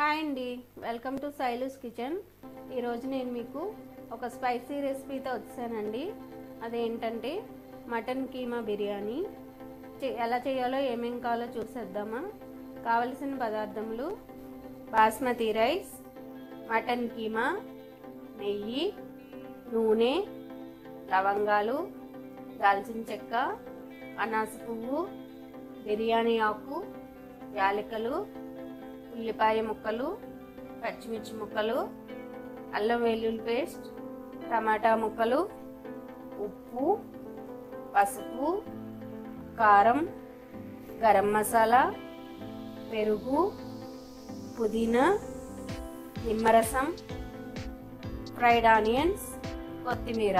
hi అండి welcome to సైలూస్ kitchen ఈరోజు నేను మీకు ఒక స్పైసీ రెసిపీతో వచ్చానండి అదేంటంటే మటన్ కీమా బిర్యానీ చే- ఎలా చేయాలో ఏమేం కావాలో చూసేద్దామా కావలసిన పదార్థములు బాస్మతి రైస్ మటన్ కీమా నెయ్యి నూనె లవంగాలు దాల్చిన చెక్క అనాస పువ్వు బిర్యానీ ఆకు యాలకులు ఉల్లిపాయ ముక్కలు పచ్చిమిర్చి ముక్కలు అల్లం వెల్లుల్లి పేస్ట్ టమాటా ముక్కలు ఉప్పు పసుపు కారం గరం మసాలా పెరుగు పుదీనా నిమ్మరసం ఫ్రైడ్ ఆనియన్స్ కొత్తిమీర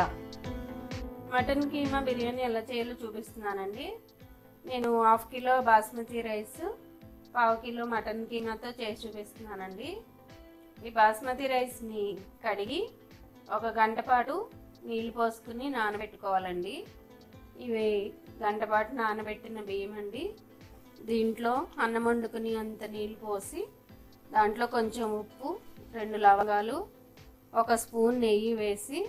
మటన్ కీమా బిర్యానీ ఎలా చేయాలో చూపిస్తున్నానండి నేను హాఫ్ కిలో బాస్మతి రైస్ పావు కిలో మటన్ కీమాతో చేసి చూపిస్తున్నానండి ఈ బాస్మతి రైస్ని కడిగి ఒక గంట పాటు నీళ్ళు పోసుకుని నానబెట్టుకోవాలండి ఇవి గంట పాటు నానబెట్టిన బియ్యం అండి దీంట్లో అన్నం వండుకుని అంత నీళ్ళు పోసి దాంట్లో కొంచెం ఉప్పు రెండు లవంగాలు ఒక స్పూన్ నెయ్యి వేసి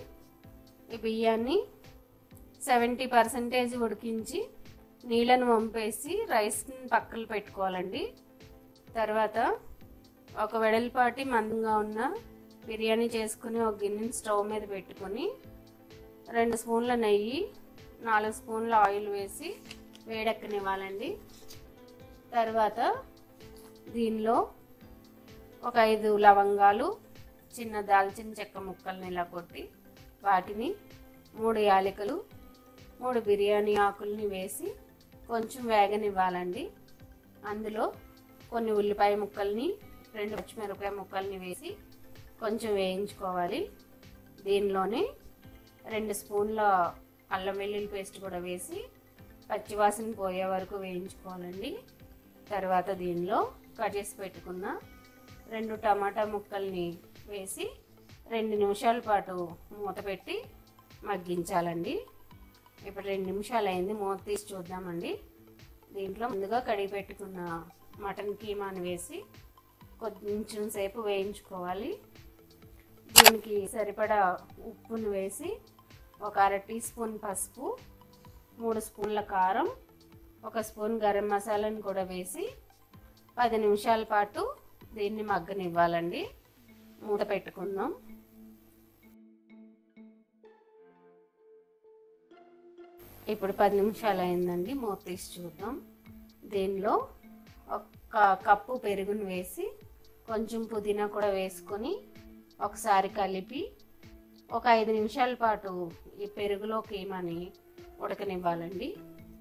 ఈ బియ్యాన్ని సెవెంటీ పర్సెంటేజ్ ఉడికించి నీళ్ళను వంపేసి రైస్ని పక్కన పెట్టుకోవాలండి తర్వాత ఒక వెడల్పాటి మందంగా ఉన్న బిర్యానీ చేసుకుని ఒక గిన్నెని స్టవ్ మీద పెట్టుకొని రెండు స్పూన్ల నెయ్యి నాలుగు స్పూన్ల ఆయిల్ వేసి వేడెక్కనివ్వాలండి తర్వాత దీనిలో ఒక ఐదు లవంగాలు చిన్న దాల్చిన చెక్క ముక్కల్ని ఇలా కొట్టి వాటిని మూడు యాలకులు మూడు బిర్యానీ ఆకుల్ని వేసి కొంచెం వేగనివ్వాలండి అందులో కొన్ని ఉల్లిపాయ ముక్కల్ని రెండు పచ్చిమిరపకాయ ముక్కల్ని వేసి కొంచెం వేయించుకోవాలి దీనిలోనే రెండు స్పూన్ల అల్లం వెల్లుల్లి పేస్ట్ కూడా వేసి పచ్చివాసన పోయే వరకు వేయించుకోవాలండి తర్వాత దీనిలో కట్ చేసి పెట్టుకున్న రెండు టమాటా ముక్కల్ని వేసి రెండు నిమిషాల పాటు మూత పెట్టి మగ్గించాలండి ఇప్పుడు రెండు నిమిషాలు అయింది మూత తీసి చూద్దామండి దీంట్లో ముందుగా కడిగి పెట్టుకున్న మటన్ కీమాని వేసి కొంచెం సేపు వేయించుకోవాలి దీనికి సరిపడా ఉప్పును వేసి ఒక అర టీ స్పూన్ పసుపు మూడు స్పూన్ల కారం ఒక స్పూన్ గరం మసాలాను కూడా వేసి పది నిమిషాల పాటు దీన్ని మగ్గనివ్వాలండి మూత పెట్టుకుందాం ఇప్పుడు పది నిమిషాలు అయిందండి మూత తీసి చూద్దాం దీనిలో ఒక కప్పు పెరుగును వేసి కొంచెం పుదీనా కూడా వేసుకొని ఒకసారి కలిపి ఒక ఐదు నిమిషాల పాటు ఈ పెరుగులో కీమని ఉడకనివ్వాలండి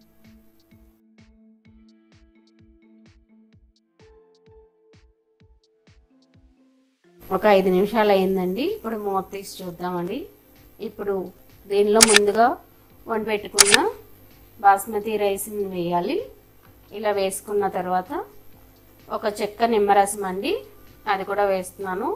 ఒక ఐదు నిమిషాలు అయిందండి ఇప్పుడు మూత తీసి చూద్దామండి ఇప్పుడు దీనిలో ముందుగా వండి పెట్టుకున్న బాస్మతి రైస్ని వేయాలి ఇలా వేసుకున్న తర్వాత ఒక చెక్క నిమ్మరసం అండి అది కూడా వేస్తున్నాను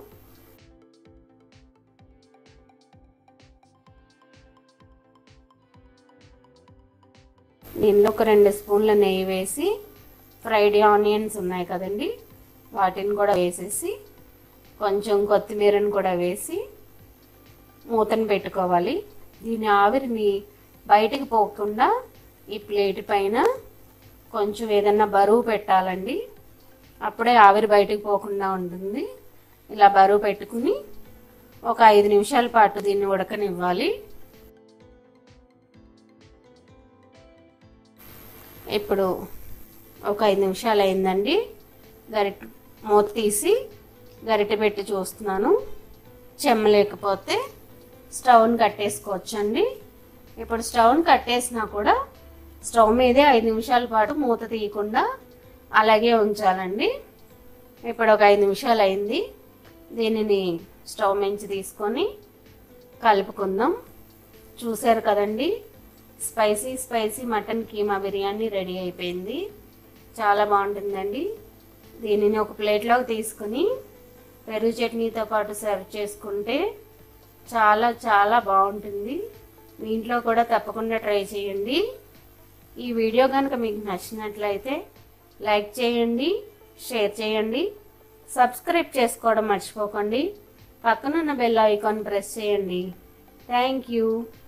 దీనిలో ఒక రెండు స్పూన్ల నెయ్యి వేసి ఫ్రైడ్ ఆనియన్స్ ఉన్నాయి కదండి వాటిని కూడా వేసేసి కొంచెం కొత్తిమీరను కూడా వేసి మూతను పెట్టుకోవాలి దీని ఆవిరిని బయటికి పోకుండా ఈ ప్లేట్ పైన కొంచెం ఏదన్నా బరువు పెట్టాలండి అప్పుడే ఆవిరి బయటికి పోకుండా ఉంటుంది ఇలా బరువు పెట్టుకుని ఒక ఐదు నిమిషాల పాటు దీన్ని ఉడకనివ్వాలి ఇప్పుడు ఒక ఐదు నిమిషాలు అయిందండి గరిట మూత తీసి గరిటె పెట్టి చూస్తున్నాను చెమ్మ లేకపోతే స్టవ్ని కట్టేసుకోవచ్చండి ఇప్పుడు స్టవ్ని కట్టేసినా కూడా స్టవ్ మీదే ఐదు నిమిషాల పాటు మూత తీయకుండా అలాగే ఉంచాలండి ఇప్పుడు ఒక ఐదు నిమిషాలు అయింది దీనిని స్టవ్ మించి తీసుకొని కలుపుకుందాం చూసారు కదండి spicy spicy mutton keema biryani ready అయిపోయింది చాలా బాగుంటుందండి దీనిని ఒక ప్లేట్లోకి తీసుకుని పెరుగు చట్నీతో పాటు సర్వ్ చేసుకుంటే చాలా చాలా బాగుంటుంది మీ ఇంట్లో కూడా తప్పకుండా ట్రై చేయండి ఈ వీడియో కనుక మీకు నచ్చినట్లయితే లైక్ చేయండి షేర్ చేయండి సబ్స్క్రైబ్ చేసుకోవడం మర్చిపోకండి పక్కనున్న బెల్ ఐకాన్ ప్రెస్ చేయండి థ్యాంక్ యూ